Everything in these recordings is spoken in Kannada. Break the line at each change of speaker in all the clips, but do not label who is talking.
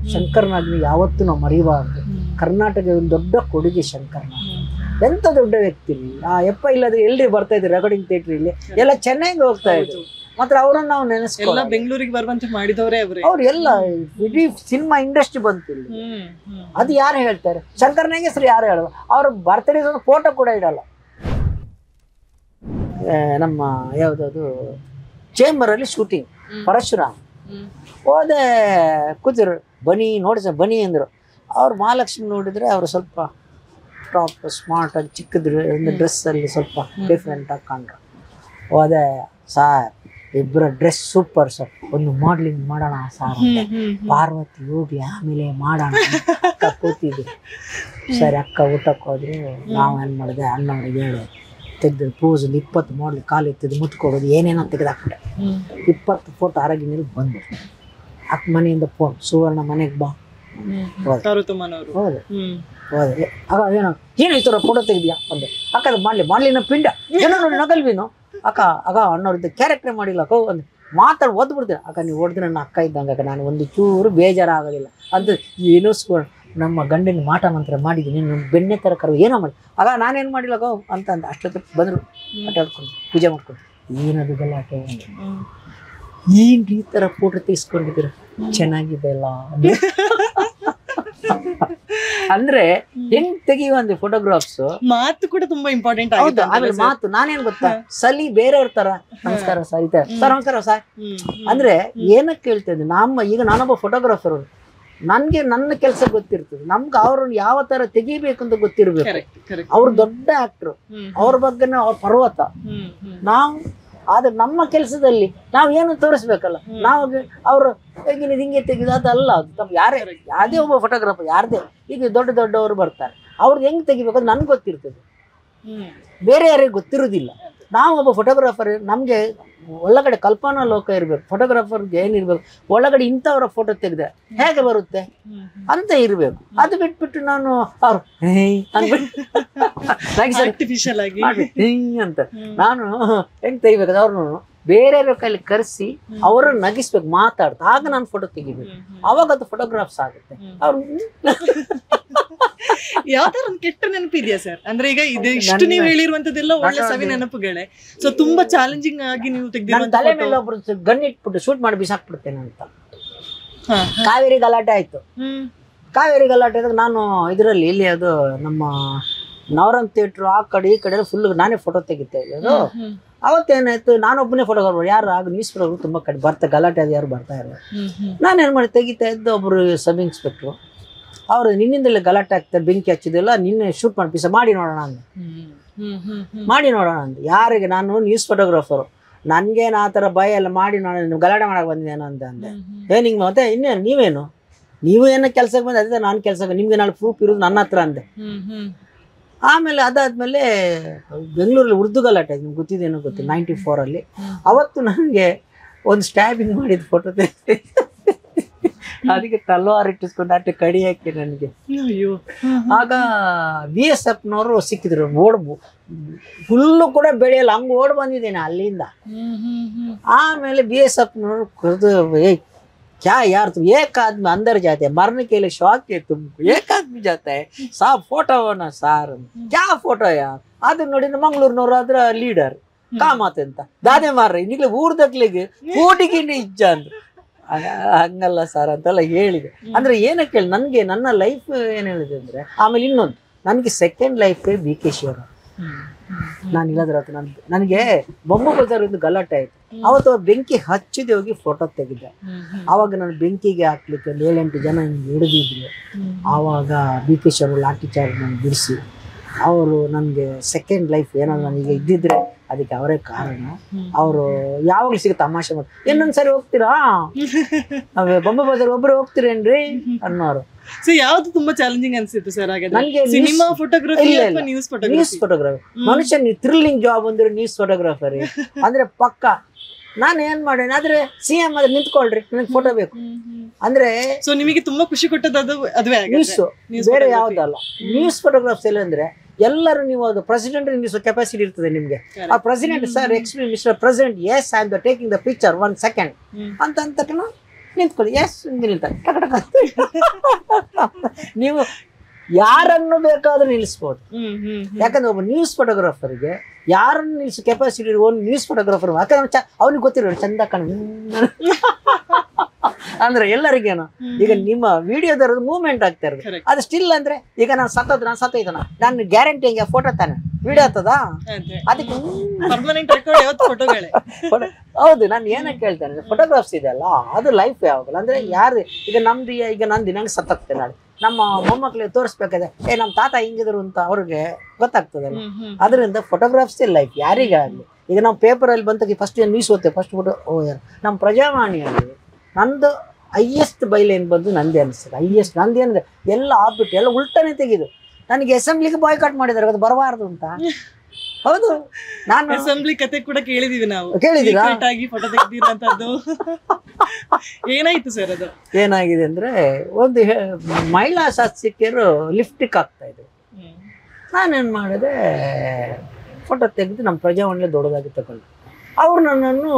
ಶಂಕರನಾಗ್ನಿ ಯಾವತ್ತೂ ನಾವು ಮರಿಬಾರ್ದು ಕರ್ನಾಟಕ ಒಂದು ದೊಡ್ಡ ಕೊಡುಗೆ ಶಂಕರನಾಗ್ ಎಂತ ದೊಡ್ಡ ವ್ಯಕ್ತಿ ರೀ. ಆ ಯಪ್ಪ ಇಲ್ಲದ್ರೆ ಎಲ್ರಿ ಬರ್ತಾ ಇದ್ರು ರೆಕಾರ್ಡಿಂಗ್ ಥಿಯೇಟರ್ ಇಲ್ಲಿ ಎಲ್ಲ ಚೆನ್ನೈಗೆ ಹೋಗ್ತಾ ಇದ್ರು ಮಾತ್ರ ಅವರನ್ನ ನಾವು
ಎಲ್ಲ
ನೆನೆಸ್ಕೊಳ್ಳ
ಬೆಂಗಳೂರಿಗೆ ಬರುವಂತೆ ಮಾಡಿದವರೇ ಅವರೇ
ಅವ್ರು ಎಲ್ಲ ಇಡೀ ಸಿನಿಮಾ ಇಂಡಸ್ಟ್ರಿ ಬಂತು ಇಲ್ಲಿ
ಹ್ಮ್ ಹ್ಮ್
ಅದು ಯಾರು ಹೇಳ್ತಾರೆ ಶಂಕರನಾಗೆ ಹೆಸರು ಯಾರು ಹೇಳಲ್ಲ ಅವ್ರ ಬರ್ತ್ಡೇ ಒಂದು ಫೋಟೋ ಕೂಡ ಇಡಲ್ಲ ಆ, ನಮ್ಮ ಯಾವುದದು ಚೇಂಬರಲ್ಲಿ ಶೂಟಿಂಗ್
ಹ್ಮ್.
ಪರಶುರಾಮ್
ಹ್ಮ್
ಹೋದೆ ಕೂತಿರು ಬನ್ನಿ ನೋಡಿ ಸರ್ ಬನ್ನಿ ಅಂದರು ಅವ್ರು ಮಹಾಲಕ್ಷ್ಮಿ ನೋಡಿದ್ರೆ ಅವರು ಸ್ವಲ್ಪ ಟಾಪ್ ಸ್ಮಾರ್ಟ್ ಆಗಿ ಚಿಕ್ಕದ್ರು ಒಂದು ಡ್ರೆಸ್ಸಲ್ಲಿ ಸ್ವಲ್ಪ ಡಿಫ್ರೆಂಟ್ ಆಗಿ ಕಂಡ್ರು ಹೋದೆ ಸಾರ್ ಇಬ್ಬರ ಡ್ರೆಸ್ ಸೂಪರ್ ಸರ್ ಒಂದು ಮಾಡ್ಲಿಂಗ್ ಮಾಡೋಣ ಸಾರ್ ಅಂದೆ.
ಹ್ಮ್ ಹ್ಮ್
ಪಾರ್ವತಿ ಹೋಗ್ಲಿ ಆಮೇಲೆ ಮಾಡೋಣ ಅಕ್ಕ ಕೂತಿದ್ವಿ ಸರಿ ಅಕ್ಕ ಊಟಕ್ಕೆ ಹೋದ್ರು ನಾವು ಏನು ಮಾಡಿದೆ ಅಣ್ಣವ್ರಿಗೆ ಹೇಳಿ ತೆಗ್ದು ಪೂಸಲ್ಲಿ ಇಪ್ಪತ್ತು ಮಾಡ್ಲಿ ಕಾಲು ಎತ್ತಿದ್ದು ಮುತ್ಕೊಡೋದು ಏನೇನೋ ತೆಗೆದಾಕ್ಬಿಟ್ಟೆ
ಹ್ಮ್
ಇಪ್ಪತ್ತು ಫೋಟೋ ಆರೋಗ್ಯ ಮೇಲೆ ಬಂದ್ಬಿಟ್ಟು ಅಕ್ಕ ಮನೆಯಿಂದ ಫೋನ್ ಸುವರ್ಣ ಮನೆಗೆ ಬಾ
ಹ್ಮ್
ಹೌದು.
ಪಾರ್ವತಮ್ಮನವರು
ಹೋದೆ
ಹ್ಮ್
ಹೋದೆ ಆಗ ಏನೋ ಏನು ಈ ಥರ ಫೋಟೋ ತೆಗಿದ್ಯಾ ಅಂದೆ ಅಕ್ಕದ ಮಾಡಲಿ ಮಾಡಲಿನ ಪಿಂಡ ಏನೋ ನೋಡಿ ನಗಲ್ವಿನು ಅಕ್ಕ ಆಗ ಅಣ್ಣವ್ರದ್ದು ಕ್ಯಾರೆಕ್ಟರ್ ಮಾಡಿಲ್ಲ ಕೋ ಅಂದೆ ಮಾತಾಡಿ ಓದ್ಬಿಡ್ತೀನಿ ಅಕ್ಕ ನೀವು ಓಡಿದ್ರೆ ನನ್ನ ಅಕ್ಕ ಇದ್ದಂಗೆ ಅಕ್ಕ ನಾನು ಒಂದು ಚೂರು ಬೇಜಾರಾಗೋದಿಲ್ಲ ಅಂತ ಏನೋ ಸ್ಕೂಲ್ ನಮ್ಮ ಗಂಡನ ಮಾಟ ಮಂತ್ರ ಮಾಡಿದ್ದೀನಿ ನಿಮ್ಮ ಬೆಣ್ಣೆ ಥರ ಕರು ಏನೋ ಮಾಡಿ ಆಗ ನಾನೇನು ಮಾಡಿಲ್ಲ ಗೋ ಅಂತ ಅಂದ ಅಷ್ಟೊತ್ತಿಗೆ ಬಂದರು ಆಟಾಡ್ಕೊಂಡು ಪೂಜೆ ಮಾಡ್ಕೊಂಡು ಏನದು ಗಲಾಟೆ ಅಂದೆ.
ಹ್ಮ್
ಏನ್ರಿ ಈ ಥರ ಫೋಟೋ ತೆಗಿಸ್ಕೊಂಡಿದ್ದೀರ ಚೆನ್ನಾಗಿದೆ ಅಲ್ಲ ಅಂದ್ರೆ ಹೆಂಗ್ ತೆಗಿಯುವಂತೆ ಫೋಟೋಗ್ರಾಫ್ಸ್
ಮಾತು ಕೂಡ ತುಂಬಾ ಇಂಪಾರ್ಟೆಂಟ್
ಹೌದು
ಆಗುತ್ತೆ
ಆಮೇಲೆ ಮಾತು ನಾನೇನ್ ಗೊತ್ತಾ ಸಲಿ ಬೇರೆಯವ್ರ ತರ ನಮಸ್ಕಾರ ಸರ್ ಇದೆ ಸರ್ ನಮಸ್ಕಾರ ಸರ್ ಅಂದ್ರೆ ಏನಕ್ಕೆ ಕೇಳ್ತಾ ಇದ್ದೀನಿ ನಮ್ಮ ಈಗ ನಾನೊಬ್ಬ ಫೋಟೋಗ್ರಾಫರ್ ನನ್ಗೆ ನನ್ನ ಕೆಲಸ ಗೊತ್ತಿರ್ತದೆ ನಮ್ಗೆ ಅವ್ರನ್ನ ಯಾವ ತರ ತೆಗಿಬೇಕು ಅಂತ ಗೊತ್ತಿರ್ಬೇಕು
ಕರೆಕ್ಟ್ ಕರೆಕ್ಟ್
ಅವ್ರು ದೊಡ್ಡ ಆಕ್ಟ್ರು ಅವ್ರ ಬಗ್ಗೆನೇ ಅವ್ರ ಪರ್ವತ
ಹ್ಮ್ ಹ್ಮ್
ನಾವು ಆದ್ರೆ ನಮ್ಮ ಕೆಲಸದಲ್ಲಿ ನಾವು ಏನು ತೋರಿಸ್ಬೇಕಲ್ಲ ನಾವು ಅವರು ಹೇಗೆ ಹಿಂಗೆ ತೆಗೆದು ಅದಲ್ಲ ಅದು ತಮ್ಮ ಯಾರೇ ಯಾವುದೇ ಒಬ್ಬ ಫೋಟೋಗ್ರಾಫರ್ ಯಾರದೇ ಈಗ ದೊಡ್ಡ ದೊಡ್ಡವರು ಬರ್ತಾರೆ ಅವ್ರದ್ದು ಹೆಂಗೆ ತೆಗಿಬೇಕು ಅದು ನನ್ಗೆ ಗೊತ್ತಿರ್ತದೆ
ಹ್ಮ್
ಬೇರೆ ಯಾರಿಗೆ ಗೊತ್ತಿರೋದಿಲ್ಲ ನಾವು ಒಬ್ಬ ಫೋಟೋಗ್ರಾಫರ್ ನಮಗೆ ಒಳಗಡೆ ಕಲ್ಪನಾ ಲೋಕ ಇರಬೇಕು ಫೋಟೋಗ್ರಾಫರ್ಗೆ ಏನಿರ್ಬೇಕು ಒಳಗಡೆ ಇಂಥವರ ಫೋಟೋ ತೆಗೆದ್ರೆ ಹೇಗೆ ಬರುತ್ತೆ
ಹ್ಮ್
ಅಂತ ಇರಬೇಕು ಅದು ಬಿಟ್ಬಿಟ್ಟು ನಾನು ಅವ್ರು ಹೇಯ್ ಅಂದ್ಬಿಟ್ಟು ನಂಗೆ ಸ್ವಲ್ಪ
ಆರ್ಟಿಫಿಷಿಯಲ್ ಆಗಿ
ಮಾಡಿ ಹಿಂಗ್ ಅಂತ
ಹ್ಮ್.
ನಾನು ಹೆಂಗ್ ತೆಗಿಬೇಕು ಅವ್ರನ್ನು ಬೇರೆಯವ್ರ ಕೈಲಿ ಕರೆಸಿ ಅವರನ್ನು ನಗಿಸ್ಬೇಕು ಮಾತಾಡ್ತಾ ಆಗ ನಾನು ಫೋಟೋ ತೆಗಿಬೇಕು
ಹ್ಮ್, ಹ್ಮ್.
ಅವಾಗ ಅದು ಫೋಟೋಗ್ರಾಫ್ಸ್ ಆಗುತ್ತೆ
ಹ್ಮ್.
ಅವ್ರು
ಯಾವ ತರ ಒಂದು ಕೆಟ್ಟ ನೆನಪಿದ್ಯಾ ಸರ್ ಅಂದ್ರೆ ಈಗ ಇದು ಇಷ್ಟು
ನನ್ನ-
ನೀವು ಹೇಳಿರುವಂತದ್ದೆಲ್ಲ ಒಳ್ಳೆ
ನನ್ನ-
ಸವಿ ನೆನಪುಗಳೇ ಸೊ ತುಂಬಾ ಚಾಲೆಂಜಿಂಗ್ ಆಗಿ ನೀವು
ನನ್ನ
ತೆಗ್ದಿರುವಂತ
ತಲೆ
photo.
ಮೇಲೆ ಒಬ್ರು ಗನ್ ಇಟ್ಬಿಟ್ಟು ಶೂಟ್ ಮಾಡಿ ಬಿಸಾಕ್ಬಿಡ್ತೇನೆ ಅಂತ
ಹಾ,
ಕಾವೇರಿ ಗಲಾಟೆ ಆಯ್ತು
ಹ್ಮ್
ಕಾವೇರಿ ಗಲಾಟೆ ಆದಾಗ ನಾನು ಇದರಲ್ಲಿ ಇಲ್ಲಿ ಅದು ನಮ್ಮ ನವರಂಗ್ ಥಿಯೇಟ್ರು ಆ ಕಡೆ ಈ ಕಡೆ ಫುಲ್ ನಾನೇ ಫೋಟೋ ತೆಗಿತಾ ಇದ್ದು
ಹ್ಮ್,
ಅವತ್ತೇನಾಯ್ತು ನಾನೊಬ್ಬನೇ ಫೋಟೋಗ್ರಾಫರ್ ಯಾರು ಆಗ ನ್ಯೂಸ್ ಫೋಟೋಗ್ರಾಫರ್ ತುಂಬ ಕಡೆ ಬರ್ತಾ ಗಲಾಟೆ ಅದು ಯಾರು ಬರ್ತಾ ಇರಲ್ಲ
ಹ್ಮ್, ಹ್ಮ್.
ನಾನೇನು ಮಾಡಿ ತೆಗಿತಾ ಇದ್ದು ಒಬ್ಬರು ಸಬ್ ಇನ್ಸ್ಪೆಕ್ಟ್ರು ಅವರು ನಿನ್ನಿಂದಲೇ ಗಲಾಟೆ ಆಗ್ತಾರೆ ಬೆಂಕಿ ಹಚ್ಚಿದೆಲ್ಲ ನಿನ್ನೆ ಶೂಟ್ ಮಾಡಿ ಪಿಸ ಮಾಡಿ ನೋಡೋಣ ಅಂದೆ
ಹ್ಮ್, ಹ್ಮ್, ಹ್ಮ್, ಹ್ಮ್.
ಮಾಡಿ ನೋಡೋಣ ಅಂದೆ ಯಾರಿಗೆ ನಾನು ನ್ಯೂಸ್ ಫೋಟೋಗ್ರಾಫರು ನನಗೇನು ಆ ಥರ ಭಯ ಎಲ್ಲ ಮಾಡಿ ನೋಡೋಣ ನೀವು ಗಲಾಟೆ ಮಾಡಕ್ಕೆ ಬಂದಿದ್ದೇನೋ ಅಂತ ಅಂದೆ
ಹ್ಮ್, ಹ್ಮ್.
ಏ ನಿಂಗೆ ಮತ್ತೆ ಇನ್ನೇನು ನೀವೇನು ನೀವು ಏನೋ ಕೆಲಸಕ್ಕೆ ಬಂದು ಅದೇ ನಾನು ಕೆಲಸಕ್ಕೆ ನಿಮಗೆ ನಾಳೆ ಪ್ರೂಫ್ ಇರೋದು ನನ್ನ ಹತ್ರ ಅಂದೆ
ಹ್ಮ್, ಹ್ಮ್.
ಆಮೇಲೆ ಅದಾದ್ಮೇಲೆ ಬೆಂಗಳೂರಲ್ಲಿ ಉರ್ದು ಗಲಾಟೆ ನಿಮ್ಗೆ ಗೊತ್ತಿದೇನೋ ಗೊತ್ತಿಲ್ಲ ನೈಂಟಿ ಫೋರಲ್ಲಿ
ಹ್ಮ್.
ಅವತ್ತು ನನಗೆ ಒಂದು ಸ್ಟ್ಯಾಬಿಂಗ್ ಮಾಡಿದ ಫೋಟೋ ತೆಗ್ದು ಅದಕ್ಕೆ ತಲವಾರ್ ಇಟ್ಟಿಸ್ಕೊಂಡು ಅಷ್ಟು ಕಡಿ ಹಾಕಿ ನನಗೆ
ಅಯ್ಯೋ ಹ್ಮ್,
ಆಗ ಬಿ ಎಸ್ ಎಫ್ನವರು ಸಿಕ್ಕಿದ್ರು ಓಡ್ ಫುಲ್ಲು ಕೂಡ ಬೆಳೆಯಲ್ಲ ಹಂಗೆ ಓಡ್ ಬಂದಿದ್ದೇನೆ ಅಲ್ಲಿಂದ
ಹ್ಮ್, ಹ್ಮ್, ಹ್ಮ್.
ಆಮೇಲೆ ಬಿ ಎಸ್ ಎಫ್ನವರು ಕರೆದು ಏ क्या यार तुम एक आदमी अंदर जाते हैं मरने के लिए शौक है तुमको एक आदमी जाता है साहब फोटो होना सार क्या फोटೋ ಯಾರ್ ಅದು ನೋಡಿ ಮಂಗಳೂರಿನವ್ರು ಅದ್ರ ಲೀಡರ್ ಕಾಮತ್ ಅಂತ ದಾದೆ ಮಾರ್ರೆ ಇನ್ನೀಗ್ಲೇ ಊರ್ದಕ್ಲಿಗೆ ಕೋಟಿಗಿಂಡಿ ಇಜ್ಜ ಅಂದ್ರು ಆಗ- ಹಂಗಲ್ಲ ಸರ್ ಅಂತೆಲ್ಲ ಹೇಳಿದೆ ಅಂದ್ರೆ ಏನಕ್ಕೆ ಹೇಳಿ ನನಗೆ ನನ್ನ ಲೈಫ್ ಏನ್ ಹೇಳಿದೆ ಅಂದ್ರೆ ಆಮೇಲೆ ಇನ್ನೊಂದು ನನಗೆ ಸೆಕೆಂಡ್ ಲೈಫ್ ಬಿ ಕೆ ಶಿವರ
ಹ್ಮ್,
ನಾನು ಇಲ್ಲದ್ರ ನನ್ ನನಗೆ ಬೊಂಬು ಬಜಾರ್ ಒಂದು ಗಲಾಟೆ ಆಯ್ತು ಅವತ್ತು ಅವ್ರು ಬೆಂಕಿ ಹಚ್ಚಿದೆ ಹೋಗಿ ಫೋಟೋ ತೆಗೆದೆ
ಹ್ಮ್, ಹ್ಮ್,
ಆವಾಗ ನಾನು ಬೆಂಕಿಗೆ ಹಾಕ್ಲಿಕ್ಕೆ ಒಂದು ಏಳೆಂಟು ಜನ ಹಿಂಗೆ ಹಿಡಿದಿದ್ರು
ಹ್ಮ್.
ಆವಾಗ ಬಿ ಕೆ ಅವರು ಲಾಠಿ ಚಾರ್ಜ್ ನಾನು ಬಿಡಿಸಿ ಅವರು ನನಗೆ ಸೆಕೆಂಡ್ ಲೈಫ್ ಏನಾದ್ರು ನನಗೆ ಇದ್ದಿದ್ರೆ ಅದಕ್ಕೆ ಅವರೇ ಕಾರಣ
ಹ್ಮ್.
ಅವರು ಯಾವಾಗಲೂ ಸಿಗ ತಮಾಷೆ ಮಾಡಿ ಇನ್ನೊಂದು ಸರಿ ಹೋಗ್ತೀರಾ ಅವೇ ಬೊಂಬೆ ಬಜಾರ್ ಒಬ್ಬರು ಹೋಗ್ತೀರೇನ್ರಿ ಅನ್ನೋರು
ಸೊ ಯಾವ್ದು ತುಂಬಾ ಚಾಲೆಂಜಿಂಗ್ ಅನ್ಸಿತ್ತು ಸರ್ ಹಾಗಾದ್ರೆ
ನನ್ಗೆ
ಸಿನಿಮಾ
news-
ಫೋಟೋಗ್ರಫಿ
ಇಲ್ಲ,
ಅಥವಾ
ಇಲ್ಲ.
ನ್ಯೂಸ್
ನ್ಯೂಸ್
ಫೋಟೋಗ್ರಫಿ
ಫೋಟೋಗ್ರಫಿ ಮನುಷ್ಯ ಥ್ರಿಲ್ಲಿಂಗ್ ಜಾಬ್ ಅಂದ್ರೆ ನ್ಯೂಸ್ ಫೋಟೋಗ್ರಾಫರ್ ಅಂದ್ರೆ ಪಕ್ಕ ನಾನು ಏನ್ ಮಾಡೇನಿ ಆದ್ರೆ ಸಿ ಎಂ ಅದ್ರ ನಿಂತ್ಕೊಳ್ರಿ ನನಗೆ ಫೋಟೋ ಬೇಕು ಅಂದ್ರೆ
ಸೊ ನಿಮಗೆ ತುಂಬಾ ಖುಷಿ ಕೊಟ್ಟದ್ದು ಅದು ಅದುವೇ
ನ್ಯೂಸ್
News
ಬೇರೆ
photography.
ಯಾವ್ದಲ್ಲ ನ್ಯೂಸ್ ಫೋಟೋಗ್ರಾಫ್ಸ್ ಎಲ್ಲ ಅಂದ್ರೆ ಎಲ್ಲರೂ ನೀವು ಅದು ಪ್ರೆಸಿಡೆಂಟ್ ನ್ಯೂಸ್ ಕೆಪಾಸಿಟಿ ಇರ್ತದೆ ನಿಮ್ಗೆ ಆ president sir explain mister president yes I am the taking the picture one second ಅಂತ ಅಂದ ತಕ್ಷಣ ನಿಂತ್ಕೊಳ್ಳಿ ಎಸ್ ನಿಲ್ತಾರೆ ಟಕ ಟಕ. ನೀವು ಯಾರನ್ನು ಬೇಕಾದ್ರೂ ನಿಲ್ಲಿಸ್ಬೋದು
ಹ್ಮ್ ಹ್ಮ್ ಹ್ಮ್.
ಯಾಕಂದ್ರೆ ಒಬ್ಬ ನ್ಯೂಸ್ ಫೋಟೋಗ್ರಾಫರ್ಗೆ ಯಾರನ್ನು ನಿಲ್ಲಿಸೋ ಕೆಪಾಸಿಟಿ ಇರೋ ಒಂದು ನ್ಯೂಸ್ ಫೋಟೋಗ್ರಾಫರ್ ಯಾಕಂದ್ರೆ ಚ ಅವ್ನಿಗೆ ಗೊತ್ತಿರೋ ಚಂದ ಕಣ ಅಂದ್ರೆ ಎಲ್ಲರಿಗೇನು ಈಗ ನಿಮ್ಮ ವಿಡಿಯೋದವ್ರದ್ದು ಮೂವ್ಮೆಂಟ್ ಆಗ್ತಾ ಇರೋದು
Correct.
ಅದು ಸ್ಟಿಲ್ ಅಂದ್ರೆ ಈಗ ನಾನು ಸತ್ತೋದ್ ನಾನು ಸತ್ತೋಯ್ತಾನ ನಾನು ಗ್ಯಾರಂಟಿ ಹಿಂಗೆ ಫೋಟೋ ತಾನೆ ವಿಡಿಯೋ ಆಗ್ತದಾ
ಅದೇ
ಅದಕ್ಕೆ
ಪರ್ಮನೆಂಟ್ ರೆಕಾರ್ಡ್ ಯಾವತ್ತು ಫೋಟೋಗಳೇ
photo- ಹೌದು ನಾನು ಏನಕ್ಕೆ ಹೇಳ್ತೇನೆ ಫೋಟೋಗ್ರಾಫ್ಸ್ ಇದೆಯಲ್ಲ ಅದು ಲೈಫ್ ಯಾವಾಗಲ್ಲ ಅಂದ್ರೆ ಯಾರು ಈಗ ನಮ್ದು ಈಗ ನಂದು ನಂಗೆ ಸತ್ತೋಗ್ತೇನೆ ನಾಳೆ ನಮ್ಮ ಮೊಮ್ಮಕ್ಳಿಗೆ ತೋರಿಸ್ಬೇಕಾದ್ರೆ ಏ ನಮ್ಮ ತಾತ ಹಿಂಗಿದ್ರು ಅಂತ ಅವ್ರಿಗೆ ಗೊತ್ತಾಗ್ತದಲ್ಲ
ಹ್ಮ್ ಹ್ಮ್
ಅದರಿಂದ ಫೋಟೋಗ್ರಾಫ್ಸ್ ಲೈಫ್ ಯಾರಿಗೇ ಆಗಲಿ ಈಗ ನಾವು ಪೇಪರಲ್ಲಿ ಬಂದಾಗ ಫಸ್ಟ್ ನ್ಯೂಸ್ ಓದ್ತೇವೆ ಫಸ್ಟ್ ಫೋಟೋ ಓ ಯಾರು ನಮ್ಮ ಪ್ರಜಾವಾಣಿಯಲ್ಲಿ ನಂದು ಹೈಯೆಸ್ಟ್ ಬೈಲೇನ್ ಬಂದು ನಂದೇ ಅನಿಸ್ತದೆ ಹೈಯೆಸ್ಟ್ ನಂದು ಏನಿದೆ ಎಲ್ಲ ಆಗ್ಬಿಟ್ಟು ಎಲ್ಲ ಉಲ್ಟನೇ ತೆಗೆದು ನನಗೆ ಅಸೆಂಬ್ಲಿಗೆ ಬಾಯ್ಕಾಟ್ ಮಾಡಿದ್ದಾರೆ ಅದು ಬರಬಾರ್ದು ಅಂತ ಹೌದು ನಾನು
ಅಸೆಂಬ್ಲಿ ಕತೆ ಕೂಡ ಕೇಳಿದೀವಿ ನಾವು
ಕೇಳಿದ್ದೀರಾ
Secret ಆಗಿ ಫೋಟೋ ತೆಗ್ದಿರೋಂಥದ್ದು ಏನಾಯ್ತು ಸರ್ ಅದು
ಏನಾಗಿದೆ ಅಂದ್ರೆ ಒಂದು ಹೆ- ಮಹಿಳಾ ಶಾಸಕಿಯರು ಲಿಫ್ಟಿಕ್ ಆಗ್ತಾ ಇದ್ರು
ಹ್ಮ್.
ನಾನೇನು ಮಾಡಿದೆ ಫೋಟೋ ತೆಗೆದು ನಮ್ಮ ಪ್ರಜಾವಾಣಿಲೆ ದೊಡ್ಡದಾಗಿ ತಗೊಂಡು ಅವ್ರು ನನ್ನನ್ನು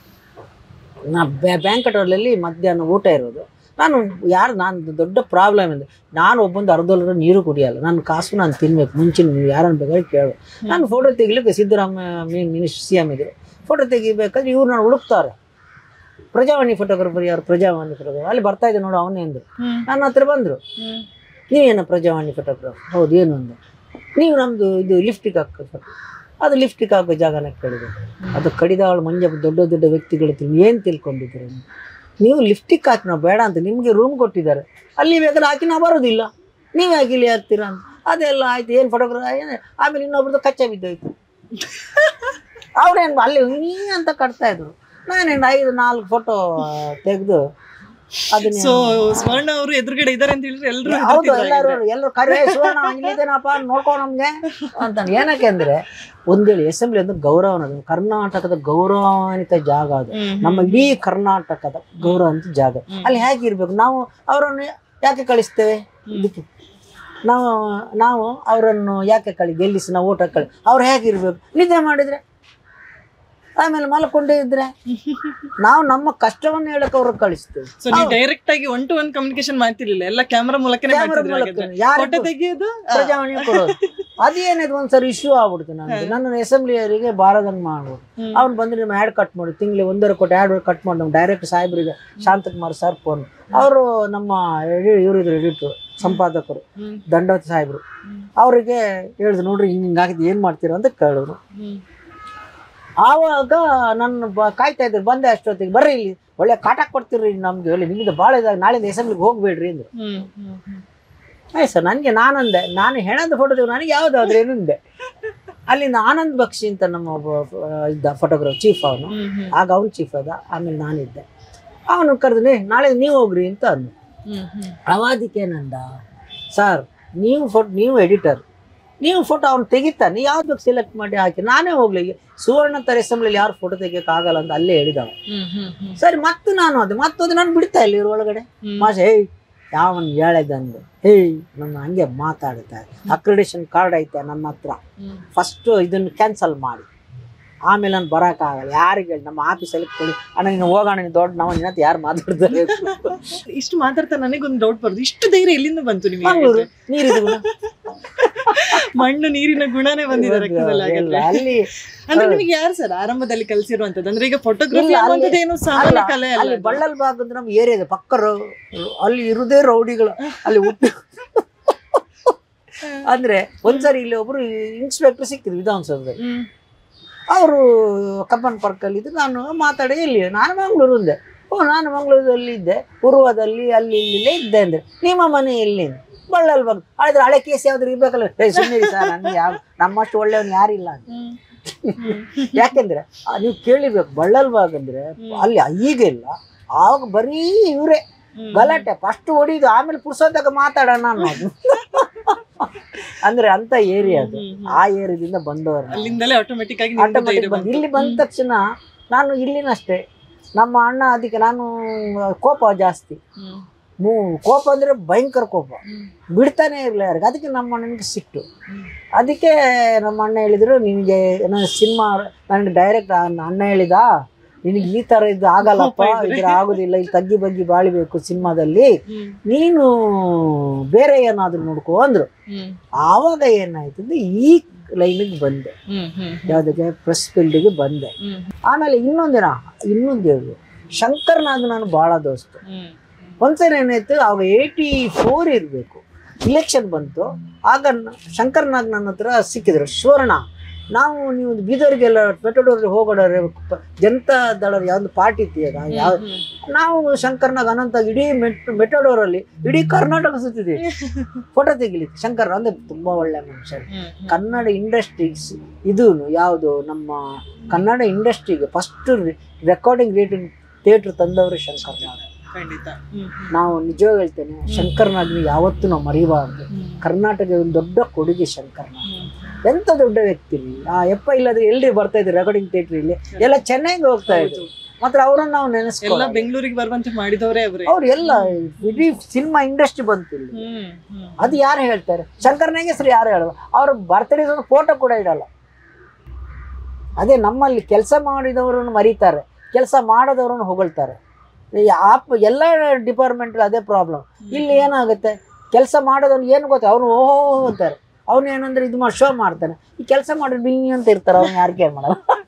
ನಾ ಬ್ಯಾಂಕಟ್ ಹಾಲಲ್ಲಿ ಮಧ್ಯಾಹ್ನ ಊಟ ಇರೋದು ನಾನು ಯಾರು ನಾನು ದೊಡ್ಡ ಪ್ರಾಬ್ಲಮ್ ಇದೆ ನಾನು ಒಬ್ಬೊಂದು ಅರ್ಧ ನೀರು ಕುಡಿಯಲ್ಲ ನನ್ನ ಕಾಸು ನಾನು ತಿನ್ಬೇಕು ಮುಂಚಿನ ನೀವು ಯಾರನ್ನು ಬೇಕಾದ್ರೆ ಕೇಳು ನಾನು ಫೋಟೋ ತೆಗಿಲಿಕ್ಕೆ ಸಿದ್ದರಾಮಯ್ಯ ಮಿನಿಸ್ಟರ್ ಸಿ ಎಮ್ ಇದ್ರು ಫೋಟೋ ತೆಗಿಬೇಕಾದ್ರೆ ಇವ್ರು ನಾನು ಹುಡುಕ್ತಾರೆ ಪ್ರಜಾವಾಣಿ ಫೋಟೋಗ್ರಾಫರ್ ಯಾರು ಪ್ರಜಾವಾಣಿ ಫೋಟೋಗ್ರಾಫರ್ ಅಲ್ಲಿ ಬರ್ತಾ ಇದ್ದೆ ನೋಡು ಅವನೇ ಅಂದರು
ಹ್ಮ್.
ನನ್ನ ಹತ್ರ ಬಂದರು
ಹ್ಮ್.
ನೀವೇನ ಪ್ರಜಾವಾಣಿ ಫೋಟೋಗ್ರಾಫ್ ಹೌದು ಏನು ಅಂದೆ ನೀವು ನಮ್ಮದು ಇದು ಲಿಫ್ಟಿಗೆ ಹಾಕೋದು ಅದು ಲಿಫ್ಟಿಗೆ ಹಾಕೋ ಜಾಗನ ಕೇಳಿದೆ ಅದು ಕಡಿದಾಳು ಮಂಜ ದೊಡ್ಡ ದೊಡ್ಡ ವ್ಯಕ್ತಿಗಳು ಏನು ತಿಳ್ಕೊಂಡಿದ್ದೀರಿ ನೀವು? ನೀವು ಲಿಫ್ಟಿಗೆ ಹಾಕಿ ನಾವು ಬೇಡ ಅಂತ ನಿಮಗೆ ರೂಮ್ ಕೊಟ್ಟಿದ್ದಾರೆ ಅಲ್ಲಿ ಬೇಕಾದ್ರೆ ಹಾಕಿ ನಾವು ಬರೋದಿಲ್ಲ ನೀವು ಯಾಕೆ ಇಲ್ಲಿ ಹಾಕ್ತೀರಾ ಅಂತ ಅದೆಲ್ಲ ಆಯ್ತು ಏನು ಫೋಟೋಗ್ರಾಫ್ ಆಮೇಲೆ ಇನ್ನೊಬ್ರದ್ದು ಕಚ್ಚೆ ಬಿದ್ದೋಯ್ತು ಅವ್ರೇನು ಅಲ್ಲಿ ನೀ ಅಂತ ಕಟ್ತಾ ಇದ್ರು ನಾನೇನು ಐದು ನಾಲ್ಕು ಫೋಟೋ ತೆಗೆದು ಅದನ್ನ
ಸೊ ಸ್ವರ್ಣ ಅವರು ಎದುರುಗಡೆ ಇದಾರೆ ಅಂತ ಹೇಳಿದ್ರೆ ಎಲ್ರು
ಹೌದು
ಹೆದರ್ತಿದ್ರು
ಎಲ್ಲರೂ
ಹಾಗಿದ್ರೆ.
ಎಲ್ಲರೂ ಕರೆ ಶಿವಣ್ಣ ಇಲ್ಲಿದ್ದೇನಪ್ಪ ನೋಡ್ಕೊ ನಮ್ಗೆ ಅಂತ ಏನಕ್ಕೆ ಅಂದ್ರೆ ಒಂದೇಳಿ ಅಸೆಂಬ್ಲಿ ಅಂದ್ರೆ ಗೌರವ ಅದು ಕರ್ನಾಟಕದ ಗೌರವಾನ್ವಿತ ಜಾಗ ಅದು
ಹ್ಮ್,
ನಮ್ಮ ಇಡೀ ಕರ್ನಾಟಕದ ಗೌರವಾನ್ವಿತ ಜಾಗ
ಹ್ಮ್.
ಅಲ್ಲಿ ಹೇಗೆ ಇರ್ಬೇಕು ನಾವು ಅವರನ್ನು ಯಾಕೆ ಕಳಿಸ್ತೇವೆ ಇದಕ್ಕೆ ನಾವು ನಾವು ಅವರನ್ನು ಯಾಕೆ ಕಳಿ ಗೆಲ್ಲಿಸಿ ನಾವು ಓಟ್ ಕಳಿ ಅವ್ರು ಹೇಗಿರ್ಬೇಕು ನಿದ್ದೆ ಮಾಡಿದ್ರೆ ಆಮೇಲೆ ಮಲ್ಕೊಂಡೇ ಇದ್ರೆ ನಾವು ನಮ್ಮ ಕಷ್ಟವನ್ನು ಹೇಳಕ್ಕೆ ಅವ್ರಿಗೆ ಕಳಿಸ್ತೇವೆ
ಸೊ ನೀವು ಡೈರೆಕ್ಟ್ ಆಗಿ ಒನ್ ಟು ಒನ್ ಕಮ್ಯುನಿಕೇಶನ್ ಮಾಡ್ತಿರ್ಲಿಲ್ಲ ಎಲ್ಲ ಕ್ಯಾಮ್ರಾ ಮೂಲಕನೇ
ಕ್ಯಾಮರಾ
ಮಾಡ್ತಿದ್ರು
ಮೂಲಕ
ಹಾಗಾದ್ರೆ.
ಯಾರು
ಫೋಟೋ ತೆಗಿಯೋದು ಆ,
ಪ್ರಜಾವಾಣಿ ಕೊಡೋದು ಅದೇನಿದೆ ಒಂದ್ಸರಿ ಇಶ್ಯೂ ಆಗ್ಬಿಡ್ತು ನನಗೆ ನನ್ನ ಅಸೆಂಬ್ಲಿಯವರಿಗೆ ಬಾರದಂಗೆ ಮಾಡ್ಬೋದು
ಹ್ಮ್.
ಅವ್ನು ಬಂದ್ರೆ ನಿಮ್ಮ ಆ್ಯಡ್ ಕಟ್ ಮಾಡಿ ತಿಂಗಳಿಗೆ ಒಂದೂವರೆ ಕೋಟಿ ಆ್ಯಡ್ ಕಟ್ ಮಾಡಿ ನಮ್ಮ ಡೈರೆಕ್ಟ್ ಸಾಹೇಬ್ರಿಗೆ ಶಾಂತಕುಮಾರ್ ಸರ್ ಫೋನ್ ಅವರು ನಮ್ಮ ಇವರಿದ್ರು ಎಡಿಟ್ರು ಸಂಪಾದಕರು
ಹ್ಮ್,
ದಂಡವತಿ ಸಾಹೇಬರು
ಹ್ಮ್,
ಅವರಿಗೆ ಹೇಳಿದ್ರು ನೋಡ್ರಿ ಹಿಂಗೆ ಹಿಂಗಾಗಿದೆ ಏನು ಮಾಡ್ತೀರಾ ಅಂತ ಕೇಳಿದ್ರು
ಹ್ಮ್.
ಆವಾಗ ನನ್ನ ಬ ಕಾಯ್ತಾ ಇದ್ರು ಬಂದೆ ಅಷ್ಟೊತ್ತಿಗೆ ಬರ್ರಿ ಇಲ್ಲಿ ಒಳ್ಳೆ ಕಾಟ ಕೊಡ್ತೀರಿ ನಮ್ಗೆ ಒಳ್ಳೆ ನಿಮ್ದು ಭಾಳ ಇದಾಗ ನಾಳಿಂದ ಅಸೆಂಬ್ಲಿಗೆ ಹೋಗ್ಬೇಡ್ರಿ ಅಂದ್ರು
ಹ್ಮ್, ಹ್ಮ್, ಹ್ಮ್.
ಆಯ್ತು ಸರ್ ನನಗೆ ನಾನಂದೆ ನಾನು ಹೆಣದ ಫೋಟೋ ತೆಗೆದು ನನಗೆ ಯಾವುದಾದ್ರೆ ಏನಂದೆ ಅಲ್ಲಿಂದ ಆನಂದ್ ಬಕ್ಷಿ ಅಂತ ನಮ್ಮ ಒಬ್ಬ ಆ, ಇದ್ದ ಫೋಟೋಗ್ರಾಫ್ ಚೀಫ್ ಅವನು
ಹ್ಮ್, ಹ್ಮ್,
ಆಗ ಅವ್ನು ಚೀಫ್ ಅದ ಆಮೇಲೆ ನಾನಿದ್ದೆ ಅವನು ಕರೆದ್ರೆ ನಾಳೆ ನೀವು ಹೋಗ್ರಿ ಅಂತ ಅಂದ
ಹ್ಮ್, ಹ್ಮ್.
ಅವಾದಿಕೇನಂದ ಸರ್ ನೀವು ಫೋಟೋ ನೀವು ಎಡಿಟರ್ ನೀವು ಫೋಟೋ ಅವ್ನು ತೆಗಿತಾನೆ ಯಾವ್ದು ಸೆಲೆಕ್ಟ್ ಮಾಡಿ ಹಾಕಿ ನಾನೇ ಹೋಗ್ಲಿ ಸುವರ್ಣ ತರ ಅಸೆಂಬ್ಲಿಲಿ ಯಾರು ಫೋಟೋ ತೆಗಿಯಕ್ಕೆ ಆಗಲ್ಲ ಅಂತ ಅಲ್ಲೇ ಹೇಳಿದವ
ಹ್ಮ್, ಹ್ಮ್, ಹ್ಮ್.
ಸರಿ ಮತ್ತೆ ನಾನು ಅದೇ ಮತ್ತದು ನಾನು ಬಿಡ್ತಾ ಇಲ್ಲ ಇವ್ರ ಒಳಗಡೆ
ಹ್ಮ್.
ಮಾಷ ಹೇಯ್ ಯಾವನ್ ಹೇಳಿದಂದು ಹೇಯ್ ನನ್ನ ಹಂಗೆ ಮಾತಾಡ್ತಾರೆ ಅಕ್ರಿಡೇಷನ್ ಕಾರ್ಡ್ ಐತೆ ನನ್ನ ಹತ್ರ
ಹ್ಮ್.
ಫಸ್ಟ್ ಇದನ್ನು ಕ್ಯಾನ್ಸಲ್ ಮಾಡಿ ಆಮೇಲೆ ನಾನು ಬರೋಕ್ಕಾಗಲ್ಲ ಯಾರಿಗೆ ಹೇಳಿ ನಮ್ಮ ಆಫೀಸಲ್ಲಿ ಕೊಡಿ ಅಣ್ಣ ನೀನು ಹೋಗೋಣ ನೀನು ದೊಡ್ಡ ನಾವು ನಿನ್ನ ಹತ್ರ ಯಾರು ಮಾತಾಡ್ತಾರೆ
ಇಷ್ಟು ಮಾತಾಡ್ತಾ ನನಗೊಂದು ಡೌಟ್ ಬರುದು ಇಷ್ಟು ಧೈರ್ಯ ಎಲ್ಲಿಂದ ಬಂತು ನಿಮಗೆ
ಮಂಗಳೂರು ನೀರಿದು
ಮಣ್ಣು ನೀರಿನ ಗುಣನೇ ಬಂದಿದೆ ರಕ್ತದಲ್ಲಿ ಹಾಗಾದ್ರೆ
ಅಲ್ಲಿ
ಅಂದ್ರೆ ನಿಮಗೆ ಯಾರು ಸರ್ ಆರಂಭದಲ್ಲಿ ಕಲಿಸಿರುವಂತದ್ದು ಅಂದ್ರೆ ಈಗ ಫೋಟೋಗ್ರಫಿ
ಇಲ್ಲ, ಅಲ್ಲಿ-
ಅನ್ನುವಂಥದ್ದು ಏನು ಸಾಮಾನ್ಯ
ಅಲ್ಲ,
ಕಲೆ ಅಲ್ಲ
ಅಲ್ಲಿ
ಅದು.
ಬಳ್ಳಲ್ ಬಾಗ್ ಅಂದ್ರೆ ನಮ್ಮ ಏರಿಯಾ ಇದೆ ಪಕ್ಕ ರೌ- ಅಲ್ಲಿ ಇರುದೇ ರೌಡಿಗಳು ಅಲ್ಲಿ ಹುಟ್ಟು ಅಂದ್ರೆ ಒಂದ್ಸರಿ ಇಲ್ಲಿ ಒಬ್ರು ಇನ್ಸ್ಪೆಕ್ಟರ್ ಸಿಕ್ಕಿದ್ರು ವಿಧಾನಸೌಧದಲ್ಲಿ
ಹ್ಮ್.
ಅವರು ಕಬ್ಬನ್ ಪಾರ್ಕಲ್ಲಿ ಇದ್ದು ನಾನು ಮಾತಾಡಿ ಇಲ್ಲಿ ನಾನು ಮಂಗಳೂರು ಅಂದೆ ಓ ನಾನು ಮಂಗಳೂರಲ್ಲಿ ಇದ್ದೆ ಉರುವದಲ್ಲಿ ಅಲ್ಲಿ ಇಲ್ಲೇ ಇದ್ದೆ ಅಂದ್ರೆ ನಿಮ್ಮ ಮನೆ ಎಲ್ಲಿ ಬಳ್ಳಲ್ ಬಾಗ್ ಆದ್ರೆ ಹಳೆ ಕೇಸ್ ಯಾವ್ದು ಇರ್ಬೇಕಲ್ಲ ಏ ಸುಮ್ಮನೆ ಸರ್ ನನ್ಗೆ ಯಾವ ನಮ್ಮಷ್ಟು ಒಳ್ಳೆಯವನು ಯಾರಿಲ್ಲ ಅಂತ
ಹ್ಮ್.
ಯಾಕೆಂದ್ರೆ ಆ, ನೀವು ಕೇಳಿರ್ಬೇಕು ಬಳ್ಳಲ್ ಬಾಗ್ ಅಂದ್ರೆ ಅಲ್ಲಿ ಈಗಿಲ್ಲ ಆವಾಗ ಬರೀ ಇವರೇ
ಹ್ಮ್.
ಗಲಾಟೆ ಫಸ್ಟ್ ಹೊಡಿದು ಆಮೇಲೆ ಪುರ್ಸೋದಾಗ ಮಾತಾಡೋಣ ಅನ್ನೋದು ಅಂದ್ರೆ ಅಂತ ಏರಿಯಾ ಅದು
ಹ್ಮ್, ಹ್ಮ್.
ಆ ಏರಿಯಾದಿಂದ ಬಂದವರು ನಾವು.
ಅಲ್ಲಿಂದಲೇ ಆಟೋಮೆಟಿಕ್ ಆಗಿ ನಿಮ್ಗೆ
ಆಟೋಮೆಟಿಕ್
ಧೈರ್ಯ
ಬಂದು
ಬಂತು.
ಇಲ್ಲಿ ಬಂದ ತಕ್ಷಣ ನಾನು ಇಲ್ಲಿನಷ್ಟೇ ನಮ್ಮ ಅಣ್ಣ ಅದಕ್ಕೆ ನಾನು ಕೋಪ ಜಾಸ್ತಿ
ಹ್ಮ್.
ಮೂ ಕೋಪ ಅಂದ್ರೆ ಭಯಂಕರ ಕೋಪ
ಹ್ಮ್.
ಬಿಡ್ತಾನೆ ಇರಲಿಲ್ಲ ಯಾರಿಗೆ ಅದಕ್ಕೆ ನಮ್ಮ ಅಣ್ಣನಿಗೆ ಸಿಟ್ಟು
ಹ್ಮ್.
ಅದಕ್ಕೆ ನಮ್ಮ ಅಣ್ಣ ಹೇಳಿದ್ರು ನಿನಗೆ ನಾನು ಸಿನಿಮಾ ನನಗೆ ಡೈರೆಕ್ಟ್ ಅಣ್ಣ ಹೇಳಿದ ನಿನಗೆ ಈ ತರ ಇದು ಆಗಲ್ಲಪ್ಪ
ಪಾಪ ಇದ್ರೆ.
ಇದ್ರ ಆಗುದಿಲ್ಲ ಇಲ್ಲಿ ತಗ್ಗಿ ಬಗ್ಗಿ ಬಾಳಿಬೇಕು ಸಿನಿಮಾದಲ್ಲಿ
ಹ್ಮ್
ನೀನು ಬೇರೆ ಏನಾದ್ರು ನೋಡ್ಕೋ ಅಂದ್ರು
ಹ್ಮ್
ಆವಾಗ ಏನಾಯ್ತು ಅಂದ್ರೆ ಈ ಲೈನಿಗೆ ಬಂದೆ
ಹ್ಮ್ ಹ್ಮ್
ಯಾವ್ದಕ್ಕೆ ಪ್ರೆಸ್ ಫೀಲ್ಡ್ಗೆ ಬಂದೆ
ಹ್ಮ್
ಆಮೇಲೆ ಇನ್ನೊಂದಿನ ಇನ್ನೊಂದು ಹೇಳುದು ಶಂಕರ್ನಾಗ್ ನಾನು ಬಹಳ ದೋಸ್ತು
ಹ್ಮ್
ಒಂದ್ಸರಿ ಏನಾಯ್ತು ಅವಾಗ ಏಯ್ಟಿ ಫೋರ್ ಇರಬೇಕು ಇಲೆಕ್ಷನ್ ಬಂತು ಆಗ ನ- ಶಂಕರ್ನಾಗ್ ನನ್ನ ಹತ್ರ ಸಿಕ್ಕಿದ್ರು ಸುವರ್ಣ ನಾವು ನೀವು ಬೀದರ್ಗೆಲ್ಲ ಮೆಟಡೋರ್ ಹೋಗೋಡವ್ರೆ ಪ- ಜನತಾ ದಳ ಯಾವ್ದು ಪಾರ್ಟಿ ಇದೆಯಲ್ಲ ಯಾವ
ಹ್ಮ್.
ನಾವು ಶಂಕರ್ನಾಗ್ ಅನಂತ ಇಡೀ ಮೆಟ್ ಮೆಟಡೋರಲ್ಲಿ ಇಡೀ ಕರ್ನಾಟಕ ಸುತ್ತಿದ್ವಿ ಫೋಟೋ ತೆಗಿಲಿಕ್ಕೆ ಶಂಕರ್ ಅಂದ್ರೆ ತುಂಬಾ ಒಳ್ಳೆ ಮನುಷ್ಯ
ಹ್ಮ್ ಹ್ಮ್.
ಕನ್ನಡ ಇಂಡಸ್ಟ್ರೀಸ್ ಇದು ಯಾವುದು ನಮ್ಮ ಕನ್ನಡ ಇಂಡಸ್ಟ್ರಿಗೆ ಫಸ್ಟ್ ರೆಕಾರ್ಡಿಂಗ್ ರೇಟಿಂಗ್ ಥಿಯೇಟರ್ ತಂದವರು ಶಂಕರ್ನಾಗ್
ಖಂಡಿತ ಹ್ಮ್ ಹ್ಮ್.
ನಾವು ನಿಜವಾಗಿ ಹೇಳ್ತೇನೆ ಶಂಕರ್ನಾಗ್ನ ಯಾವತ್ತೂ ನಾವು ಮರಿಬಾರ್ದು
ಹ್ಮ್.
ಕರ್ನಾಟಕದ ಒಂದು ದೊಡ್ಡ ಕೊಡುಗೆ ಶಂಕರ್ನಾಗ್
ಹ್ಮ್.
ಎಂತ ದೊಡ್ಡ ವ್ಯಕ್ತಿ ರೀ. ಆ ಯಪ್ಪ ಇಲ್ಲದ್ರೆ ಎಲ್ರಿ ಬರ್ತಾ ಇದ್ರು ರೆಕಾರ್ಡಿಂಗ್ ಥಿಯೇಟರ್ ಇಲ್ಲಿ ಎಲ್ಲ ಚೆನ್ನೈಗೆ ಹೋಗ್ತಾ ಇದ್ರು
ಹೌದು.
ಮಾತ್ರ ಅವ್ರನ್ನ ನಾವು
ಎಲ್ಲ
ನೆನೆಸ್ಕೊಳ್ಳ
ಬೆಂಗಳೂರಿಗೆ ಬರುವಂತೆ ಮಾಡಿದವರೇ ಅವ್ರೆ
ಅವ್ರು ಎಲ್ಲ ಇಡೀ ಸಿನಿಮಾ ಇಂಡಸ್ಟ್ರಿ ಬಂತು ಇಲ್ಲಿ
ಹ್ಮ್ ಹ್ಮ್.
ಅದು ಯಾರು ಹೇಳ್ತಾರೆ ಶಂಕರ್ನಾಗೆ ಹೆಸರು ಯಾರು ಹೇಳಲ್ಲ ಅವ್ರ ಬರ್ತಡೇ ಫೋಟೋ ಕೂಡ ಇಡಲ್ಲ ಅದೇ ನಮ್ಮಲ್ಲಿ ಕೆಲಸ ಮಾಡಿದವರನ್ನು ಮರೀತಾರೆ ಕೆಲಸ ಮಾಡದವರನ್ನು ಹೊಗಳ್ತಾರೆ ಈ ಆಪ್ ಎಲ್ಲ ಡಿಪಾರ್ಟ್ಮೆಂಟ್ ಅದೇ ಪ್ರಾಬ್ಲಮ್ ಇಲ್ಲಿ ಏನಾಗುತ್ತೆ ಕೆಲಸ ಮಾಡೋದವ್ನು ಏನು ಗೊತ್ತ ಅವನು ಓಹೋ ಅಂತಾರೆ ಅವ್ನು ಏನಂದ್ರೆ ಇದು ಮಾಡಿ ಶೋ ಮಾಡ್ತಾನೆ ಈ ಕೆಲಸ ಮಾಡಿದ್ರೆ ಬಿಂಗಿ ಅಂತ ಇರ್ತಾರೆ ಅವ್ನು ಯಾರು ಕೇರ್ ಮಾಡಲ್ಲ